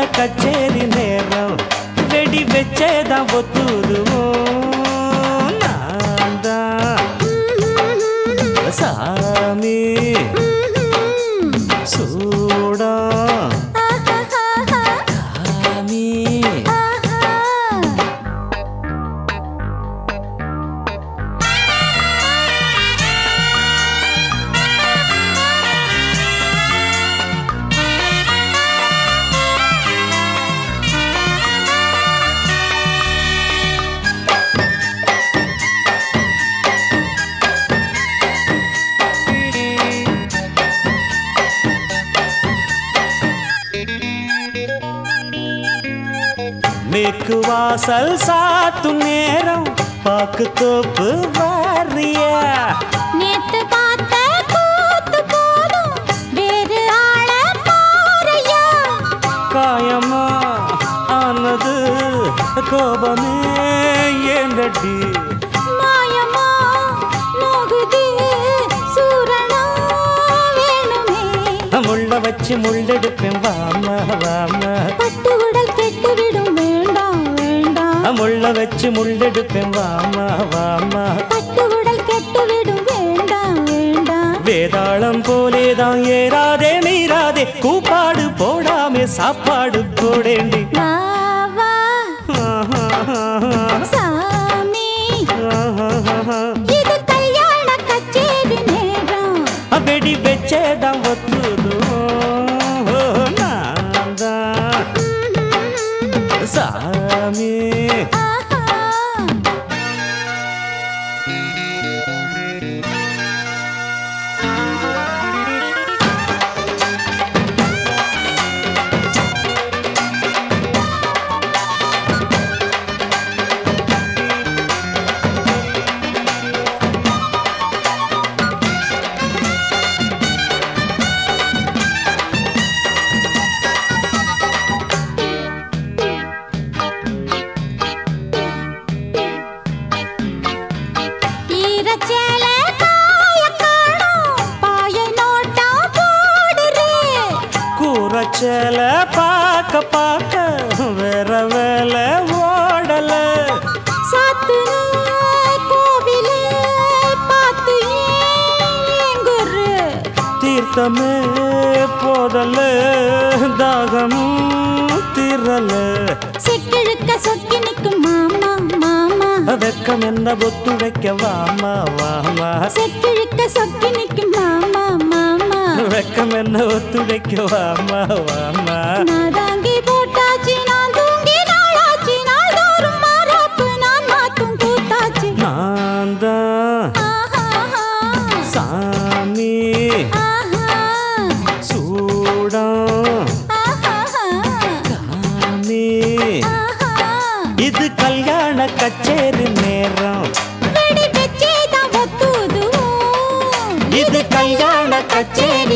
கச்சேரி நேரம் வெடி வச்சேதான் ஒத்துதுவோம் நான் தான் சாமி சூடா சாமி மேற்கு வாசல் சாத்தும் நேரம் பாக்கு தோப்பு வாரியா நேத்து பார்த்த கூத்து போதும் வேறு ஆள பாறையா காயமா ஆனது கோபமே ஏங்கட்டி மாயமா நோகுது சூரணா வேணுமே முள்ள வச்சு முள்ளெடுப்பேன் வாமா வாமா பட்டு உடல் கெட்டுவிடும் வேண்டாம் வேண்டாம் முள்ள வச்சு முள்ளெடுப்பேன் வாமா வாமா பட்டு உடல் கெட்டுவிடும் வேண்டாம் வேண்டாம் வேதாளம் போலேதான் ஏறாதே மீறாதே கூப்பாடு போடாமே சாப்பாடு போடேண்டி வா வா சாமி இது கல்யாண கச்சேரி நேரம் வெடி வச்சேதான் ஒத்துதும் நான் தான் சாமி ஆஹா ஈரச்சேல காய காணோம் பாய நோட்டா போடுறே கூரச்சல பார்க்க பார்க்க வேற வேலை ஓடல சாத்துன கோவிலே பார்த்து ஏங்குறு தீர்த்தமே போதல தாகமும் தீரல சிக்கிழுக்க சொக்கி நிற்கும் மாமா மாமா வெக்கம் என்ன ஒத்துழைக்க வாமா வாமா செக்கிழுக்க சொக்கி நிற்கும் மாமா மாமா வெக்கம் என்ன ஒத்துழைக்க வாமா வாமா நான் தாங்கி போட்டாச்சு நான் தூங்கி நாளாச்சு நாள்தோறும் மாறாப்பு நான் மாத்தும் கூத்தாச்சு நான் தான் ஆஹா சாமி ஆஹா சூடம் ஆஹா சாமி ஆஹா இது கல்யாண கச்சேரி நேரம் வெடி வெச்சேதான் ஒத்துதுவோம் இது கல்யாண கச்சேரி